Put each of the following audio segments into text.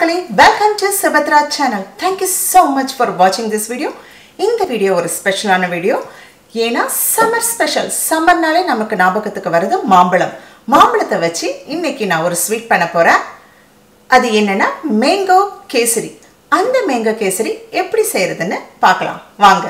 மக்களே welcome to Subhadra channel thank you so much for வாட்சிங் this video இந்த வீடியோ ஒரு ஸ்பெஷலான வீடியோ ஏன்னா சம்மர் ஸ்பெஷல் சம்மர்னாலே நமக்கு ஞாபகத்துக்கு வருது மாம்பழம் மாம்பழத்தை வச்சு இன்னைக்கு நான் ஒரு ஸ்வீட் பண்ண போகிறேன் அது என்னன்னா மேங்கோ கேசரி அந்த மேங்கோ கேசரி எப்படி செய்யறதுன்னு பார்க்கலாம் வாங்க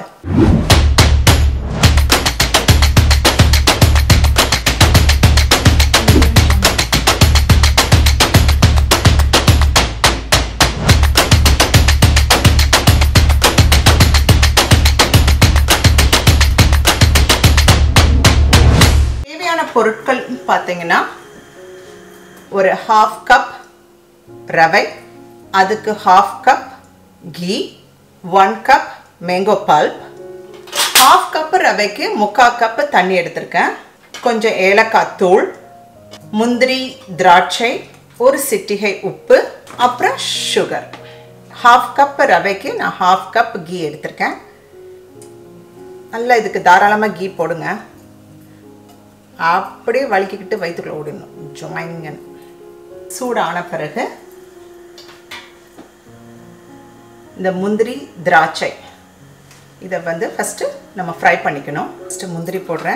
தேவையான பொருட்கள் பார்த்தீங்கன்னா ஒரு ஹாஃப் கப் ரவை அதுக்கு half cup ghee one cup mango pulp half cup ரவைக்கு முக்கால் கப் தண்ணி எடுத்திருக்கேன் கொஞ்சம் ஏலக்காய் தூள் முந்திரி திராட்சை ஒரு சிட்டிகை உப்பு அப்புறம் சுகர் ஹாஃப் கப் ரவைக்கு நான் ஹாஃப் கப் கீ எடுத்திருக்கேன் நல்லா இதுக்கு தாராளமாக கீ போடுங்க அப்படியே வலிக்கிக்கிட்டு வயிற்றுக்குள்ள ஓடிடணும் ஜொயிங்கன்னு சூடான பிறகு இந்த முந்திரி திராட்சை இதை வந்து ஃபஸ்ட்டு நம்ம ஃப்ரை பண்ணிக்கணும் ஃபஸ்ட்டு முந்திரி போடுறேன்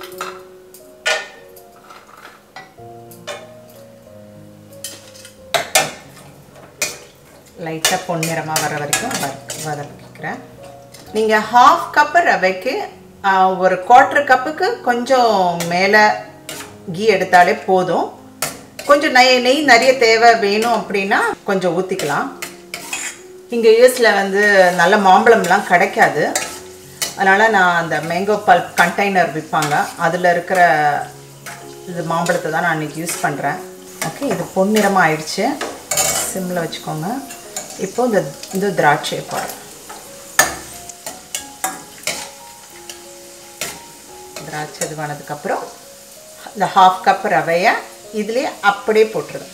லைட்டாக பொன்னிறமாக வர வரைக்கும் வதக்கிக்கிறேன் நீங்கள் ஹாஃப் கப்பு ரவைக்கு ஒரு குவார்ட்டர் கப்புக்கு கொஞ்சம் மேலே கீ எடுத்தாலே போதும் கொஞ்சம் நெய் நெய் நிறைய தேவை வேணும் அப்படின்னா கொஞ்சம் ஊற்றிக்கலாம் இங்கே யூஎஸில் வந்து நல்ல மாம்பழம்லாம் கிடைக்காது அதனால் நான் அந்த மேங்கோ பல்ப் கண்டெய்னர் விற்பாங்க அதில் இருக்கிற இது மாம்பழத்தை தான் நான் இன்றைக்கி யூஸ் பண்ணுறேன் ஓகே இது பொன்னிறமாக ஆயிடுச்சு சிம்மில் வச்சுக்கோங்க இப்போது இந்த இந்த திராட்சையை போடுறேன் திராட்சை இதுவானதுக்கப்புறம் இந்த ஹாஃப் கப் ரவையை இதுலேயே அப்படியே போட்டுருது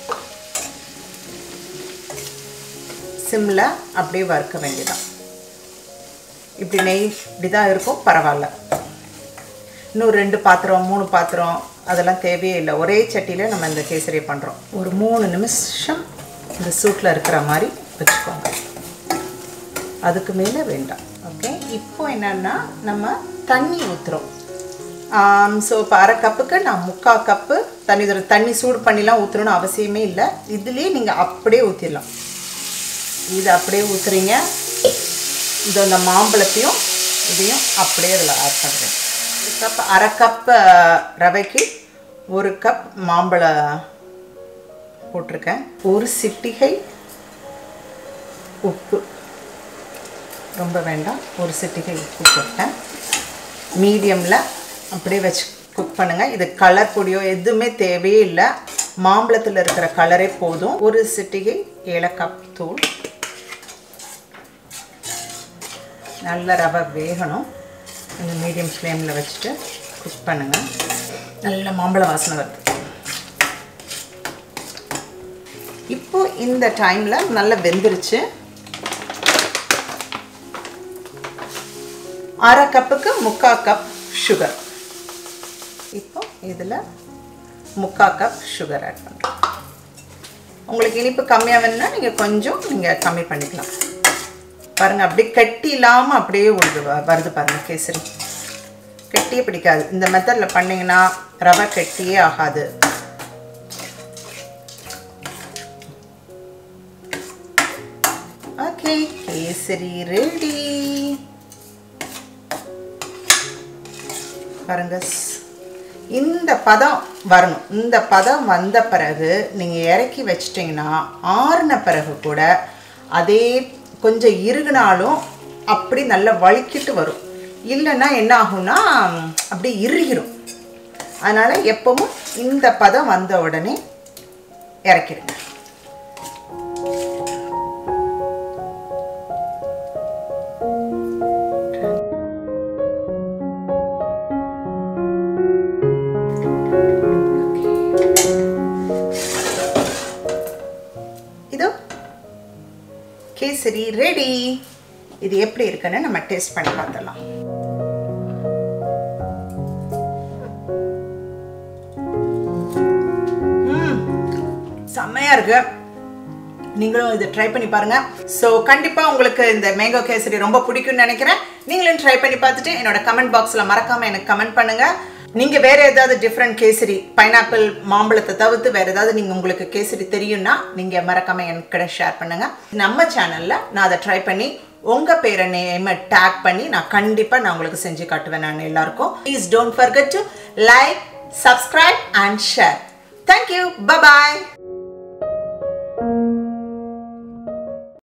சிம்மில் அப்படியே வறுக்க வேண்டியதான் இப்படி நெய் இப்படி தான் இருக்கும் பரவாயில்ல இன்னும் ரெண்டு பாத்திரம் மூணு பாத்திரம் அதெல்லாம் தேவையே இல்லை ஒரே சட்டியில் நம்ம இந்த கேசரியை பண்ணுறோம் ஒரு மூணு நிமிஷம் இந்த சூட்டில் இருக்கிற மாதிரி வச்சுக்கோங்க அதுக்கு மேலே வேண்டாம் ஓகே இப்போ என்னென்னா நம்ம தண்ணி ஊற்றுறோம் ஸோ இப்போ அரை கப்புக்கு நான் முக்கால் கப்பு தண்ணி தண்ணி சூடு பண்ணிலாம் ஊற்றணும்னு அவசியமே இல்லை இதுலேயே நீங்கள் அப்படியே ஊற்றிடலாம் இது அப்படியே ஊற்றுறீங்க இது அந்த மாம்பழத்தையும் இதையும் அப்படியே அதில் ஆட் பண்ணுறேன் ஒரு கப் அரை கப் ரவைக்கு ஒரு கப் மாம்பழ போட்டிருக்கேன் ஒரு சிட்டிகை உப்பு ரொம்ப வேண்டாம் ஒரு சிட்டிகை உப்பு போட்டேன் மீடியமில் அப்படியே வச்சு குக் பண்ணுங்கள் இது கலர் பொடியோ எதுவுமே தேவையே இல்லை மாம்பழத்தில் இருக்கிற கலரே போதும் ஒரு சிட்டிகை ஏலக்காய் தூள் நல்ல ரவை வேகணும் இந்த மீடியம் ஃப்ளேமில் வச்சுட்டு குக் பண்ணுங்கள் நல்ல மாம்பழ வாசனை வருது இப்போ இந்த டைமில் நல்லா வெந்துருச்சு அரை கப்புக்கு முக்கால் கப் சுகர் இப்போ இதில் முக்கால் கப் சுகர் ஆட் பண்ணுறோம் உங்களுக்கு இனிப்பு கம்மியாக வேணும்னா நீங்கள் கொஞ்சம் நீங்கள் கம்மி பண்ணிக்கலாம் பாருங்கள் அப்படியே கட்டி இல்லாமல் அப்படியே உழுது வருது பாருங்கள் கேசரி கெட்டியே பிடிக்காது இந்த மெத்தடில் பண்ணிங்கன்னா ரவை கெட்டியே ஆகாது ஓகே கேசரி ரெடி பாருங்க இந்த பதம் வரணும் இந்த பதம் வந்த பிறகு நீங்கள் இறக்கி வச்சிட்டிங்கன்னா ஆறுன பிறகு கூட அதே கொஞ்சம் இறுகினாலும் அப்படி நல்லா வழுக்கிட்டு வரும் இல்லைன்னா என்ன ஆகும்னா அப்படி இறுகிடும் அதனால் எப்பவும் இந்த பதம் வந்த உடனே இறக்கிடுங்க இதோ கேசரி ரெடி இது எப்படி இருக்குன்னு நம்ம டேஸ்ட் பண்ணி பார்த்துடலாம் செம்மையாக இருக்கு நீங்களும் இதை ட்ரை பண்ணி பாருங்க ஸோ கண்டிப்பாக உங்களுக்கு இந்த மேங்கோ கேசரி ரொம்ப பிடிக்கும்னு நினைக்கிறேன் நீங்களும் ட்ரை பண்ணி பார்த்துட்டு என்னோட கமெண்ட் பாக்ஸில் மறக்காம எனக்கு கமெண்ட் பண்ணுங்க நீங்க வேற ஏதாவது டிஃப்ரெண்ட் கேசரி பைனாப்பிள் மாம்பழத்தை தவிர்த்து வேற ஏதாவது நீங்க உங்களுக்கு கேசரி தெரியும்னா நீங்க மறக்காம எனக்கு ஷேர் பண்ணுங்க நம்ம சேனல்ல நான் அதை ட்ரை பண்ணி உங்க பேரை நேம டேக் பண்ணி நான் கண்டிப்பா நான் உங்களுக்கு செஞ்சு காட்டுவேன் நான் எல்லாருக்கும் please don't forget to like subscribe and share thank you bye bye